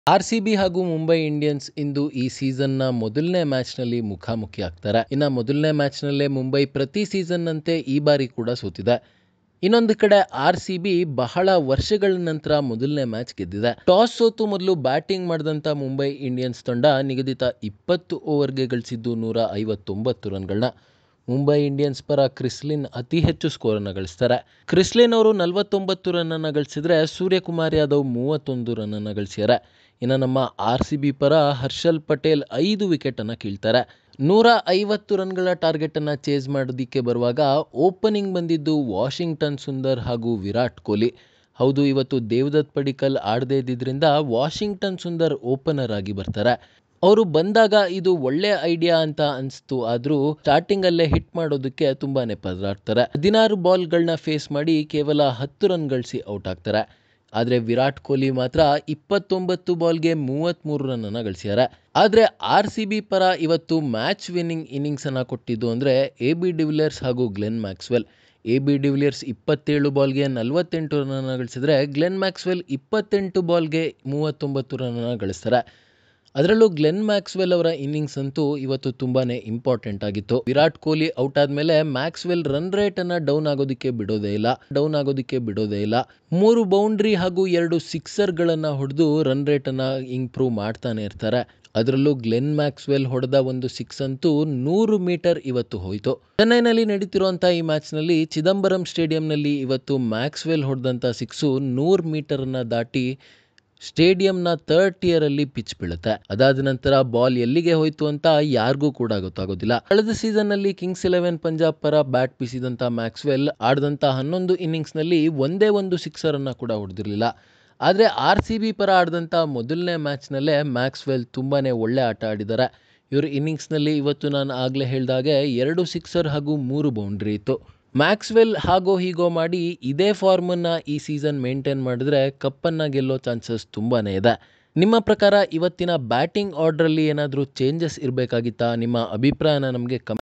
R C B ಹಾಗೂ Mumbai Indians ಇಂದು ಈ ಸೀಸನ್ನ ಮೊದಲನೇ ಮ್ಯಾಚ್ನಲ್ಲಿ ಮುಖಾಮುಖಿ ಆಗ್ತಾರೆ ಇನ್ನು ಮೊದಲನೇ ಮ್ಯಾಚ್ನಲ್ಲೇ ಮುಂಬೈ ಪ್ರತಿ ಸೀಸನ್ನಂತೆ ಈ ಬಾರಿ ಕೂಡ ಸೋತಿದೆ ಇನ್ನೊಂದು ಕಡೆ ಆರ್ ಸಿ ಬಿ ಬಹಳ ವರ್ಷಗಳ ನಂತರ ಮೊದಲನೇ ಮ್ಯಾಚ್ ಗೆದ್ದಿದೆ ಟಾಸ್ ಸೋತು ಮೊದಲು ಬ್ಯಾಟಿಂಗ್ ಮಾಡಿದಂಥ ಮುಂಬೈ ಇಂಡಿಯನ್ಸ್ ತಂಡ ನಿಗದಿತ ಇಪ್ಪತ್ತು ಓವರ್ಗೆ ಗಳಿಸಿದ್ದು ನೂರ ಐವತ್ತೊಂಬತ್ತು ರನ್ಗಳನ್ನ ಮುಂಬೈ ಇಂಡಿಯನ್ಸ್ ಪರ ಕ್ರಿಸ್ಲಿನ್ ಅತಿ ಹೆಚ್ಚು ಸ್ಕೋರನ್ನು ಗಳಿಸ್ತಾರೆ ಕ್ರಿಸ್ಲಿನ್ ಅವರು ನಲವತ್ತೊಂಬತ್ತು ರನ್ನನ್ನು ಗಳಿಸಿದ್ರೆ ಸೂರ್ಯಕುಮಾರ್ ಯಾದವ್ ಮೂವತ್ತೊಂದು ರನ್ನನ್ನು ಗಳಿಸ್ಯಾರೆ ಇನ್ನು ನಮ್ಮ ಆರ್ ಸಿ ಬಿ ಪರ ಹರ್ಷಲ್ ಪಟೇಲ್ ಐದು ವಿಕೆಟನ್ನು ಕೀಳ್ತಾರೆ ನೂರ ಐವತ್ತು ರನ್ಗಳ ಟಾರ್ಗೆಟನ್ನು ಚೇಸ್ ಮಾಡೋದಕ್ಕೆ ಬರುವಾಗ ಓಪನಿಂಗ್ ಬಂದಿದ್ದು ವಾಷಿಂಗ್ಟನ್ ಸುಂದರ್ ಹಾಗೂ ವಿರಾಟ್ ಕೊಹ್ಲಿ ಹೌದು ಇವತ್ತು ದೇವದತ್ ಪಡಿಕಲ್ ಆಡದೇ ಇದ್ದಿದ್ದರಿಂದ ವಾಷಿಂಗ್ಟನ್ ಸುಂದರ್ ಓಪನರ್ ಆಗಿ ಬರ್ತಾರೆ ಅವರು ಬಂದಾಗ ಇದು ಒಳ್ಳೆ ಐಡಿಯಾ ಅಂತ ಅನಿಸ್ತು ಆದರೂ ಸ್ಟಾರ್ಟಿಂಗಲ್ಲೇ ಹಿಟ್ ಮಾಡೋದಕ್ಕೆ ತುಂಬಾನೇ ಪರದಾಡ್ತಾರೆ ಹದಿನಾರು ಬಾಲ್ಗಳನ್ನ ಫೇಸ್ ಮಾಡಿ ಕೇವಲ ಹತ್ತು ರನ್ ಗಳಿಸಿ ಔಟ್ ಆಗ್ತಾರೆ ಆದರೆ ವಿರಾಟ್ ಕೊಹ್ಲಿ ಮಾತ್ರ ಇಪ್ಪತ್ತೊಂಬತ್ತು ಬಾಲ್ಗೆ ಮೂವತ್ತ್ಮೂರು ರನ್ನನ್ನು ಗಳಿಸ್ಯಾರೆ ಆದರೆ ಆರ್ ಸಿ ಬಿ ಪರ ಇವತ್ತು ಮ್ಯಾಚ್ ವಿನ್ನಿಂಗ್ ಇನ್ನಿಂಗ್ಸನ್ನು ಕೊಟ್ಟಿದ್ದು ಅಂದರೆ ಎ ಬಿ ಡಿವಿಲಿಯರ್ಸ್ ಹಾಗೂ Glenn Maxwell A B de Villiers ಇಪ್ಪತ್ತೇಳು ಬಾಲ್ಗೆ ನಲವತ್ತೆಂಟು ರನ್ನನ್ನು ಗಳಿಸಿದ್ರೆ ಗ್ಲೆನ್ ಮ್ಯಾಕ್ಸ್ವೆಲ್ ಇಪ್ಪತ್ತೆಂಟು ಬಾಲ್ಗೆ ಮೂವತ್ತೊಂಬತ್ತು ರನ್ನನ್ನು ಗಳಿಸ್ತಾರೆ ಅದರಲ್ಲೂ ಗ್ಲೆನ್ ಮ್ಯಾಕ್ಸ್ವೆಲ್ ಅವರ ಇನ್ನಿಂಗ್ಸ್ ಅಂತೂ ಇವತ್ತು ತುಂಬಾ ಇಂಪಾರ್ಟೆಂಟ್ ಆಗಿತ್ತು ವಿರಾಟ್ ಕೊಹ್ಲಿ ಔಟ್ ಆದಮೇಲೆ ಮ್ಯಾಕ್ಸ್ವೆಲ್ ರನ್ ರೇಟನ್ನು ಡೌನ್ ಆಗೋದಕ್ಕೆ ಬಿಡೋದೇ ಇಲ್ಲ ಡೌನ್ ಆಗೋದಕ್ಕೆ ಬಿಡೋದೇ ಇಲ್ಲ ಮೂರು ಬೌಂಡ್ರಿ ಹಾಗೂ ಎರಡು ಸಿಕ್ಸರ್ಗಳನ್ನು ಹೊಡೆದು ರನ್ ರೇಟನ್ನು ಇಂಪ್ರೂವ್ ಮಾಡ್ತಾನೆ ಇರ್ತಾರೆ ಅದರಲ್ಲೂ ಗ್ಲೆನ್ ಮ್ಯಾಕ್ಸ್ವೆಲ್ ಹೊಡೆದ ಒಂದು ಸಿಕ್ಸ್ ಅಂತೂ ನೂರು ಮೀಟರ್ ಇವತ್ತು ಹೋಯಿತು ಚೆನ್ನೈನಲ್ಲಿ ನಡೀತಿರುವಂಥ ಈ ಮ್ಯಾಚ್ನಲ್ಲಿ ಚಿದಂಬರಂ ಸ್ಟೇಡಿಯಂನಲ್ಲಿ ಇವತ್ತು ಮ್ಯಾಕ್ಸ್ವೆಲ್ ಹೊಡೆದಂಥ ಸಿಕ್ಸು ನೂರು ಮೀಟರನ್ನು ದಾಟಿ ಸ್ಟೇಡಿಯಂನ ಥರ್ಡ್ ಟಿಯರಲ್ಲಿ ಪಿಚ್ ಬೀಳುತ್ತೆ ಅದಾದ ನಂತರ ಬಾಲ್ ಎಲ್ಲಿಗೆ ಹೋಯ್ತು ಅಂತ ಯಾರಿಗೂ ಕೂಡ ಗೊತ್ತಾಗೋದಿಲ್ಲ ಕಳೆದ ಸೀಸನ್ನಲ್ಲಿ ಕಿಂಗ್ಸ್ ಇಲೆವೆನ್ ಪಂಜಾಬ್ ಪರ ಬ್ಯಾಟ್ ಬೀಸಿದಂಥ ಮ್ಯಾಕ್ಸ್ವೆಲ್ ಆಡಿದಂಥ ಹನ್ನೊಂದು ಇನ್ನಿಂಗ್ಸ್ನಲ್ಲಿ ಒಂದೇ ಒಂದು ಸಿಕ್ಸರನ್ನು ಕೂಡ ಹೊಡೆದಿರಲಿಲ್ಲ ಆದರೆ ಆರ್ ಸಿ ಬಿ ಪರ ಆಡಿದಂಥ ಮೊದಲನೇ ಮ್ಯಾಚ್ನಲ್ಲೇ ಮ್ಯಾಕ್ಸ್ವೆಲ್ ತುಂಬಾ ಒಳ್ಳೆ ಆಟ ಆಡಿದ್ದಾರೆ ಇವ್ರ ಇನ್ನಿಂಗ್ಸ್ನಲ್ಲಿ ಇವತ್ತು ನಾನು ಆಗಲೇ ಹೇಳಿದಾಗೆ ಎರಡು ಸಿಕ್ಸರ್ ಹಾಗೂ ಮೂರು ಬೌಂಡ್ರಿ ಇತ್ತು ಮ್ಯಾಕ್ಸ್ವೆಲ್ ಹಾಗೋ ಹೀಗೋ ಮಾಡಿ ಇದೇ ಫಾರ್ಮನ್ನು ಈ ಸೀಸನ್ ಮೇಂಟೈನ್ ಮಾಡಿದ್ರೆ ಕಪ್ಪನ್ನು ಗೆಲ್ಲೋ ಚಾನ್ಸಸ್ ತುಂಬಾ ಇದೆ ನಿಮ್ಮ ಪ್ರಕಾರ ಇವತ್ತಿನ ಬ್ಯಾಟಿಂಗ್ ಆರ್ಡ್ರಲ್ಲಿ ಏನಾದರೂ ಚೇಂಜಸ್ ಇರಬೇಕಾಗಿತ್ತಾ ನಿಮ್ಮ ಅಭಿಪ್ರಾಯನ ನಮಗೆ ಕಮ್